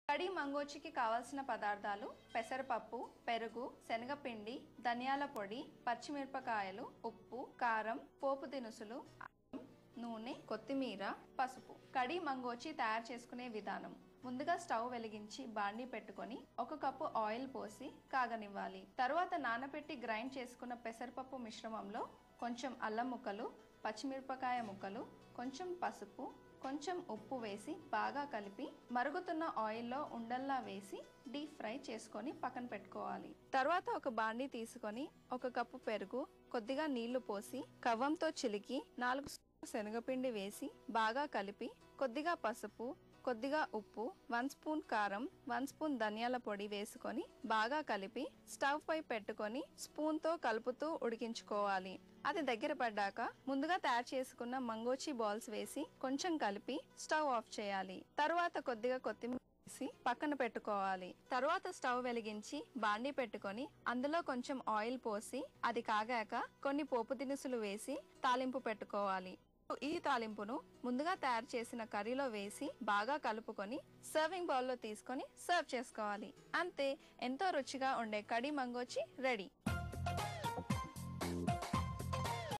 కడి మంగోచికి కావాల్సిన పదార్థాలు పెసరపప్పు పెరుగు శనగపిండి ధనియాల పొడి పచ్చిమిరపకాయలు ఉప్పు కారం పోపు దినుసులు అల్లం, నూనె కొత్తిమీర పసుపు కడి మంగోచి తయారు చేసుకునే విధానం ముందుగా స్టవ్ వెలిగించి బాండి పెట్టుకొని ఒక కప్పు ఆయిల్ పోసి కాగనివ్వాలి తరువాత నానబెట్టి గ్రైండ్ చేసుకున్న పెసరపప్పు మిశ్రమంలో కొంచెం అల్లం ముక్కలు పచ్చిమిరపకాయ ముక్కలు కొంచెం పసుపు కొంచెం ఉప్పు వేసి బాగా కలిపి మరుగుతున్న ఆయిల్లో ఉండల్లా వేసి డీప్ ఫ్రై చేసుకొని పక్కన పెట్టుకోవాలి తర్వాత ఒక బాండి తీసుకొని ఒక కప్పు పెరుగు కొద్దిగా నీళ్లు పోసి కవ్వంతో చిలికి నాలుగు స్పూన్ల శనగపిండి వేసి బాగా కలిపి కొద్దిగా పసుపు కొద్దిగా ఉప్పు వన్ స్పూన్ కారం వన్ స్పూన్ ధనియాల పొడి వేసుకొని బాగా కలిపి స్టవ్ పై పెట్టుకొని స్పూన్ తో కలుపుతూ ఉడికించుకోవాలి అది దగ్గర పడ్డాక ముందుగా తయారు చేసుకున్న మంగోచి బాల్స్ వేసి కొంచెం కలిపి స్టవ్ ఆఫ్ చేయాలి తరువాత కొద్దిగా కొత్తిమీర వేసి పక్కన పెట్టుకోవాలి తరువాత స్టవ్ వెలిగించి బాండి పెట్టుకొని అందులో కొంచెం ఆయిల్ పోసి అది కాగాక కొన్ని పోపు దినుసులు వేసి తాలింపు పెట్టుకోవాలి ఈ తాలింపును ముందుగా తయారు చేసిన కర్రీలో వేసి బాగా కలుపుకొని సర్వింగ్ బౌల్లో తీసుకొని సర్వ్ చేసుకోవాలి అంతే ఎంతో రుచిగా ఉండే కడి మంగోచి రెడీ